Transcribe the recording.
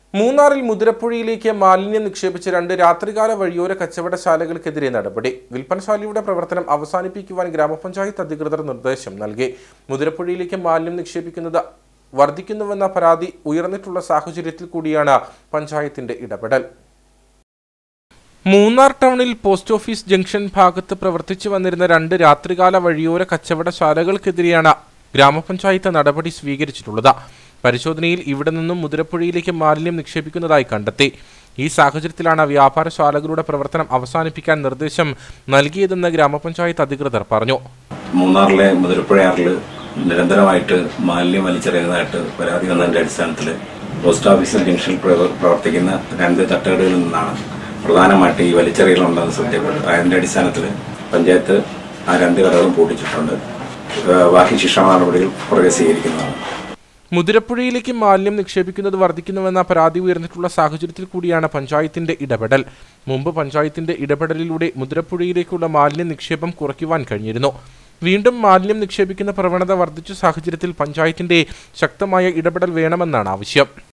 മൂന്നാറിൽ മുതിരപ്പുഴയിലേക്ക് മാലിന്യം നിക്ഷേപിച്ച രണ്ട് രാത്രികാല വഴിയോര കച്ചവടശാലകൾക്കെതിരെ നടപടി വിൽപ്പനശാലയുടെ പ്രവർത്തനം അവസാനിപ്പിക്കുവാൻ ഗ്രാമപഞ്ചായത്ത് അധികൃതർ നിർദ്ദേശം നൽകി മുതിരപ്പുഴയിലേക്ക് മാലിന്യം നിക്ഷേപിക്കുന്നത് വർദ്ധിക്കുന്നുവെന്ന പരാതി ഉയർന്നിട്ടുള്ള സാഹചര്യത്തിൽ കൂടിയാണ് പഞ്ചായത്തിന്റെ ഇടപെടൽ മൂന്നാർ ടൗണിൽ പോസ്റ്റ് ഓഫീസ് ജംഗ്ഷൻ ഭാഗത്ത് പ്രവർത്തിച്ചു വന്നിരുന്ന രണ്ട് രാത്രികാല വഴിയോര കച്ചവടശാലകൾക്കെതിരെയാണ് ഗ്രാമപഞ്ചായത്ത് നടപടി സ്വീകരിച്ചിട്ടുള്ളത് പരിശോധനയിൽ ഇവിടെ നിന്നും മുതിരപ്പുഴയിലേക്ക് മാലിന്യം നിക്ഷേപിക്കുന്നതായി കണ്ടെത്തി ഈ സാഹചര്യത്തിലാണ് വ്യാപാരശാലകളുടെ പ്രവർത്തനം അവസാനിപ്പിക്കാൻ നിർദ്ദേശം നൽകിയതെന്ന് ഗ്രാമപഞ്ചായത്ത് അധികൃതർ പറഞ്ഞു മൂന്നാറിലെ മുതിരപ്പുഴയാറിൽ നിരന്തരമായിട്ട് മാലിന്യം വലിച്ചെറിയുന്നതായിട്ട് പരാതി വന്നതിന്റെ അടിസ്ഥാനത്തിൽ പോസ്റ്റ് ഓഫീസ് ജംഗ്ഷനിൽ പ്രവ- പ്രവർത്തിക്കുന്ന രണ്ട് തട്ടുകടകളിൽ നിന്നാണ് പ്രധാനമായിട്ട് ഈ വലിച്ചെറിയലുണ്ടെന്ന് ശ്രദ്ധയപ്പെട്ടത് അതിന്റെ അടിസ്ഥാനത്തിൽ പഞ്ചായത്ത് ആ രണ്ട് കടകളും പൂട്ടിച്ചിട്ടുണ്ട് ഏഹ് ബാക്കി ശിക്ഷാ നടപടികൾ പുറകെ സ്വീകരിക്കുന്നതാണ് മുതിരപ്പുഴയിലേക്ക് മാലിന്യം നിക്ഷേപിക്കുന്നത് വർദ്ധിക്കുന്നുവെന്ന പരാതി ഉയർന്നിട്ടുള്ള സാഹചര്യത്തിൽ കൂടിയാണ് പഞ്ചായത്തിന്റെ ഇടപെടൽ മുമ്പ് പഞ്ചായത്തിന്റെ ഇടപെടലിലൂടെ മുതിരപ്പുഴയിലേക്കുള്ള മാലിന്യ നിക്ഷേപം കുറയ്ക്കുവാൻ കഴിഞ്ഞിരുന്നു വീണ്ടും മാലിന്യം നിക്ഷേപിക്കുന്ന പ്രവണത വർദ്ധിച്ച സാഹചര്യത്തിൽ പഞ്ചായത്തിന്റെ ശക്തമായ ഇടപെടൽ വേണമെന്നാണ് ആവശ്യം